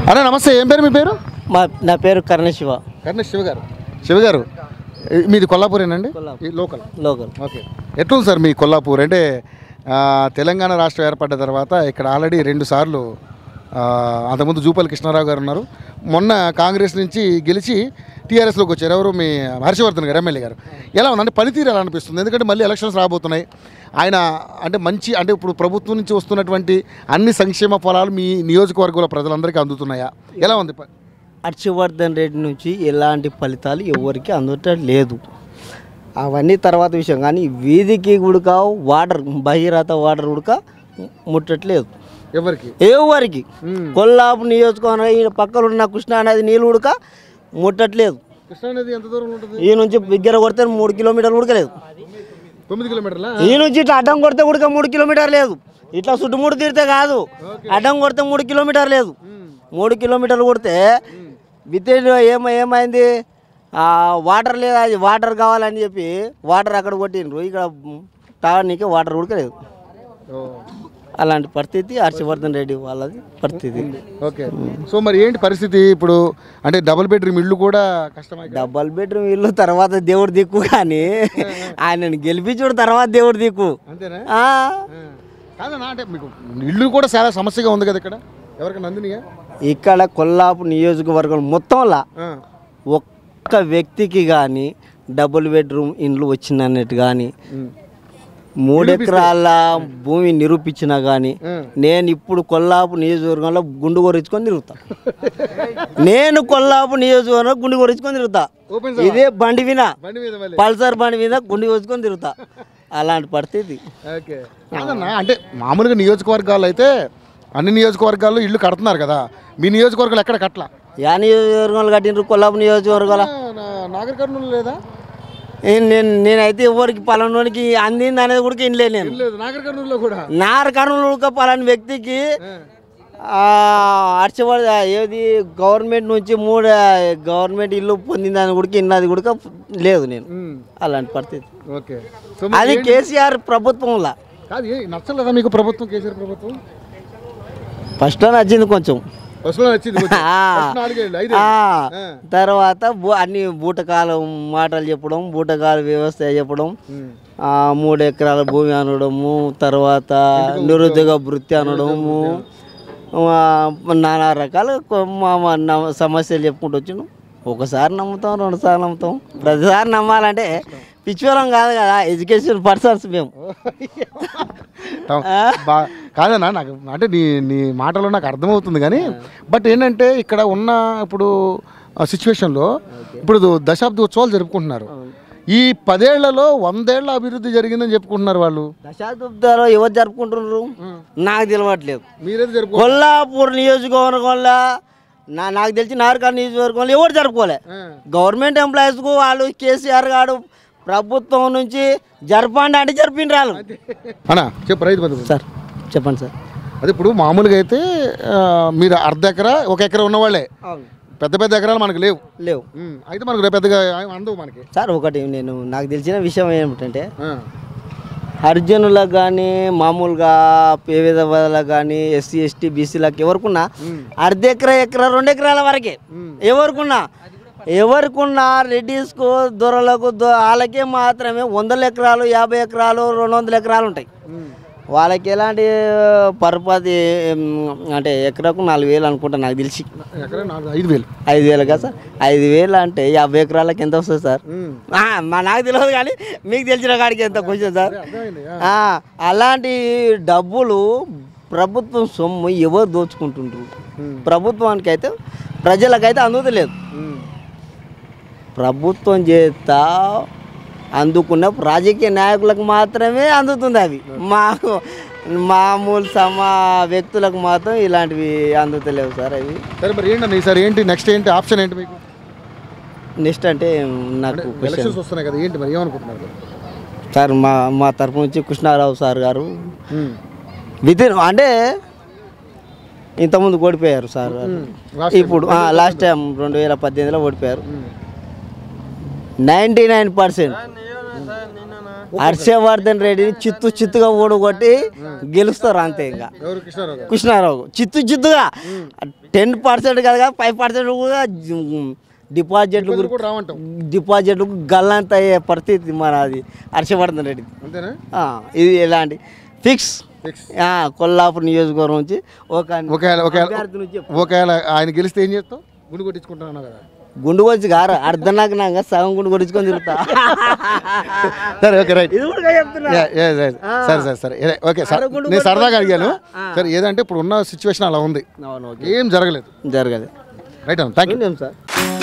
అన్న నమస్తే ఏం పేరు మీ పేరు మా నా పేరు కర్ణశివ కర్ణ శివ గారు శివ గారు ఈ- మీది కొల్లాపూరేనండి కొల్లాపూర్. ఈ లోకల్ లోకల్ ఓకే ఎట్లుంది సార్ మీ కొల్లాపూర్ అంటే ఆ, తెలంగాణ రాష్ట్రం ఏర్పడ్డ తర్వాత ఇక్కడ ఆల్రెడీ రెండు సార్లు ఆ, అంతకుముందు జూపల్లి కృష్ణారావు గారు ఉన్నారు మొన్న కాంగ్రెస్ నుంచి గెలిచి టీఆర్ఎస్లోకి వచ్చారు ఎవరు మీ హర్షవర్ధన్ గారు ఎమ్మెల్యే గారు ఎలా ఉంది అంటే పనితీరు ఎలా అనిపిస్తుంది ఎందుకంటే మళ్ళీ ఎలక్షన్స్ రాబోతున్నాయి ఆయన అంటే మంచి అంటే ఇప్పుడు ప్రభుత్వం నుంచి వస్తున్నటువంటి అన్ని సంక్షేమ ఫలాలు మీ నియోజకవర్గంలో ప్రజలందరికీ అందుతున్నాయా ఎలా ఉంది ప- హర్షవర్ధన్ రెడ్డి నుంచి ఎలాంటి ఫలితాలు ఎవరికి అందటం లేదు అవన్నీ తర్వాత విషయం కానీ వీధికి ఉడక వాటర్ బహిరత వాటర్ ఉడక ముట్టట్లేదు ఎవరికి ఎవరికి కొల్లాపు నియోజకవర్గం ఈ పక్కన ఉన్న కృష్ణా నది నీళ్ళు ఉడక ముట్టట్లేదు కృష్ణానది ఎంత దూరం ఉంటుంది ఈ నుంచి బిగ్గర కొడితే మూడు కిలోమీటర్లు ఉడకలేదు తొమ్మిది కిలోమీటర్లా ఈ నుంచి ఇట్లా అడ్డం కొడితే ఉడక మూడు కిలోమీటర్ లేదు ఇట్లా చుట్టుముడు తీరితే కాదు అడ్డం కొడితే మూడు కిలోమీటర్ లేదు మూడు కిలోమీటర్లు కొడితే విత్ ఏమ ఏమైంది ఆ, వాటర్ లేదా అది వాటర్ కావాలని చెప్పి వాటర్ అక్కడ కొట్టిండ్రు ఇక్కడ తాగడానికి వాటర్ ఉడకలేదు ఓ. అలాంటి పరిస్థితి హర్షవర్ధన్ రెడ్డి వాళ్ళది పరిస్థితి ఓకే సో మరి ఏంటి పరిస్థితి ఇప్పుడు అంటే డబుల్ బెడ్రూమ్ ఇల్లు కూడా కష్టమై డబల్ బెడ్రూమ్ ఇల్లు తర్వాత దేవుడు దిక్కు కానీ ఆయనను గెలిపించుడు తర్వాత దేవుడు దిక్కు అంతేనా ఆ, ఆ. కాదన్నా అంటే మీకు ఇల్లు కూడా చాలా సమస్యగా ఉంది కదా ఇక్కడ ఎవరికి నందినియా ఇక్కడ కొల్లాపు నియోజకవర్గం మొత్తంలో ఆ. ఒక్క వ్యక్తికి కానీ డబుల్ బెడ్రూమ్ ఇండ్లు వచ్చినట్టు కానీ ఉమ్. మూడు ఎకరాల భూమి నిరూపించినా కానీ ఉమ్. నేను ఇప్పుడు కొల్లాపు నియోజకవర్గంలో గుండు కొరించుకొని తిరుగుతా నేను కొల్లాపు నియోజకవర్గంలో గుండు కొరించుకొని తిరుగుతా ఓపెన్ ఇదే బండి వినా బండి మీద మళ్ళీ పల్సర్ బండి మీద గుండు కొరించుకొని తిరుగుతా అలాంటి పరిస్థితి ఓకే కాదన్నా అంటే మామూలుగా నియోజకవర్గాలు అయితే అన్ని నియోజకవర్గాల్లో ఇల్లు కడుతున్నారు కదా మీ నియోజకవర్గాలు ఎక్కడ కట్టలా యా నియోజకవర్గంలో కట్టిండ్రు కొల్లాపు నియోజకవర్గాల నాగర్ కర్నూలు లేదా నేను నేనైతే ఎవరికి పలానోనికి అందింది అనేది కూడా ఇన్లే నేను లేదు నాగర్ కర్నూలులో కూడా నార కర్నూలు పలాని వ్యక్తికి ఆ, హర్షవర్ధ ఏది గవర్నమెంట్ నుంచి మూడు గవర్నమెంట్ ఇల్లు పొందిందని కూడా ఇన్నది కూడా లేదు నేను ఉమ్. అలాంటి పరిస్థితి ఓకే సో అది కేసీఆర్ ప్రభుత్వంలో కాదు ఏ నచ్చలేదా మీకు ప్రభుత్వం కేసీఆర్ ప్రభుత్వం ఫస్ట్లో నచ్చింది కొంచెం బస్సులో నచ్చింది కొంచెం. ఆ. ఫస్ట్ నాలుగేళ్ళు ఐదు ఆ, తర్వాత బూ- అన్ని బూటకాల మాటలు చెప్పడం బూటకాల వ్యవస్థ చెప్పడం ఆ, మూడు ఎకరాల భూమి అనడము తర్వాత నిరుద్యోగ వృత్తి అనడము ఆ, నానా రకాల కొ- మా- మా నమ్మ- సమస్యలు చెప్పుకుంటూ వచ్చినాం ఒకసారి నమ్ముతాం రెండుసార్లు నమ్ముతాం ప్రతిసారి నమ్మాలంటే పిచ్చివరం కాదు కదా ఎడ్యుకేషన్ పర్సన్స్ మేము ఆ? బా కాదన్నా నాకు అంటే నీ నీ మాటలో నాకు అర్థమవుతుంది కానీ బట్ ఏంటంటే ఇక్కడ ఉన్న ఇప్పుడు సిచ్యువేషన్లో ఇప్పుడు దశాబ్ది ఉత్సవాలు జరుపుకుంటున్నారు ఈ పదేళ్లలో వందేళ్ల అభివృద్ధి జరిగిందని చెప్పుకుంటున్నారు వాళ్ళు దశాబ్దాలు ఎవరు జరుపుకుంటున్నారు నాకు తెలియట్లేదు మీరేది జరుపు కొల్లాపూర్ నియోజకవర్గంలో నా నాకు తెలిసి నార్కల్ నియోజకవర్గంలో ఎవరు జరుపుకోలే గవర్నమెంట్ ఎంప్లాయీస్కు వాళ్ళు కేసీఆర్ గారు ప్రభుత్వం నుంచి జరపండి అంటే జరిపిండ్రు వాళ్ళు అన్నా చెప్పు రైతు బంధు సార్ చెప్పండి సార్ అది ఇప్పుడు మామూలుగా అయితే ఆ, మీరు అర్ధ ఎకరా ఒక ఎకరా ఉన్నవాళ్ళే పెద్ద పెద్ద ఎకరాలు మనకు లేవు లేవు ఉమ్, అయితే మనకు పెద్దగా అందవు మనకి సార్ ఒకటి నేను నాకు తెలిసిన విషయం ఏమిటంటే ఆ, హరిజనులకు కానీ మామూలుగా పేద వాళ్ళకి కానీ ఎస్సీ ఎస్టీ బీసీలకు ఎవరికున్నా అర్ధ ఎకరా ఎకరా రెండు ఎకరాల వరకే ఎవరికున్నా ఎవరికున్నా రెడ్డిస్కు దొరలకు దొ- వాళ్ళకే మాత్రమే వందల ఎకరాలు యాభై ఎకరాలు రెండు వందల ఎకరాలు ఉంటాయి ఉమ్, వాళ్ళకి ఎలాంటి పరపతి ఉమ్, అంటే ఎకరాకు నాలుగు వేలు అనుకుంటా నాకు తెలిసి ఎకరా నాలుగు ఐదు వేలు ఐదు వేలు కదా సార్ ఐదు వేలు అంటే యాభై ఎకరాలకి ఎంత వస్తుంది సార్ ఉమ్, ఆ, మా నాకు తెలియదు కానీ మీకు తెలిసిన కాడికి ఎంత క్వశ్చన్ సార్ అర్థమైంది ఆ. ఆ, అలాంటి డబ్బులు ప్రభుత్వం సొమ్ము ఎవరు దోచుకుంటుండ్రు ఉమ్, ప్రభుత్వానికి అయితే ప్రజలకైతే అందుతలేదు ఉమ్, ప్రభుత్వం చేత అందుకున్న రాజకీయ నాయకులకు మాత్రమే అందుతుంది అవి మాకు మామూలు సమా వ్యక్తులకు మాత్రం ఇలాంటివి అందుతలేవు సార్ అవి సరే మరి ఏంటన్నా ఈసారి ఏంటి నెక్స్ట్ ఏంటి ఆప్షన్ ఏంటి మీకు నెక్స్ట్ అంటే నాకు క్వశ్చన్ ఎలక్షన్స్ వస్తున్నాయి కదా ఏంటి మరి ఏమనుకుంటున్నారు మీరు? సార్ మా మా తరపు నుంచి కృష్ణారావు సార్ గారు ఉమ్, విత్ ఇన్ అంటే ఇంతకుముందు ఓడిపోయారు సార్ last ఇప్పుడు లాస్ట్ టైం రెండు వేల పద్దెనిమిదిలో ఓడిపోయారు um, ninety nine percent Harshavardhan రెడ్డిని చిత్తు చిత్తుగా ఓడగొట్టి గెలుస్తారు అంతే ఇంకా ఎవరు కృష్ణారావు గారు కృష్ణారావు చిత్తు చిత్తుగా టెన్ పర్సెంట్ కదా ఫైవ్ పర్సెంట్ కూడా జు- డిపాజిట్లు ఇబ్బందులు కూడా రావంటాం డిపాజిట్లు గల్లంత అయ్యే పరిస్థితి మన అది హర్షవర్ధన్ రెడ్డి అంతేనా ఆ, ఇది ఎలాంటి ఫిక్స్ ఫిక్స్ ఆ, కొల్లాపూర్ నియోజకవర్గం నుంచి ఒక ఒకవేళ ఒకవేళ అభ్యర్థి నుంచి ఒకవేళ ఆయన గెలిస్తే ఏం చేస్తావు గుండు కొట్టించుకుంటున్నాను కదా గుండు కొచ్చి గారు అర్ధం నాకు నాకు సగం గుండు కొట్టించుకొని తిరుగుతా సరే ఓకే రైట్ ఇది కూడా చెప్తున్నా యా, యా, యా. సరే సరే సరే ఏ, ఓకే సార్ అరగుండు నేను సరదాగా అడిగాను ఆ. సరే ఏదంటే ఇప్పుడు ఉన్న సిచ్యువేషన్ అలా ఉంది అవును ఓకే ఏం జరగలేదు జరగదు రైట్ అన్న థ్యాంక్ యూ సార్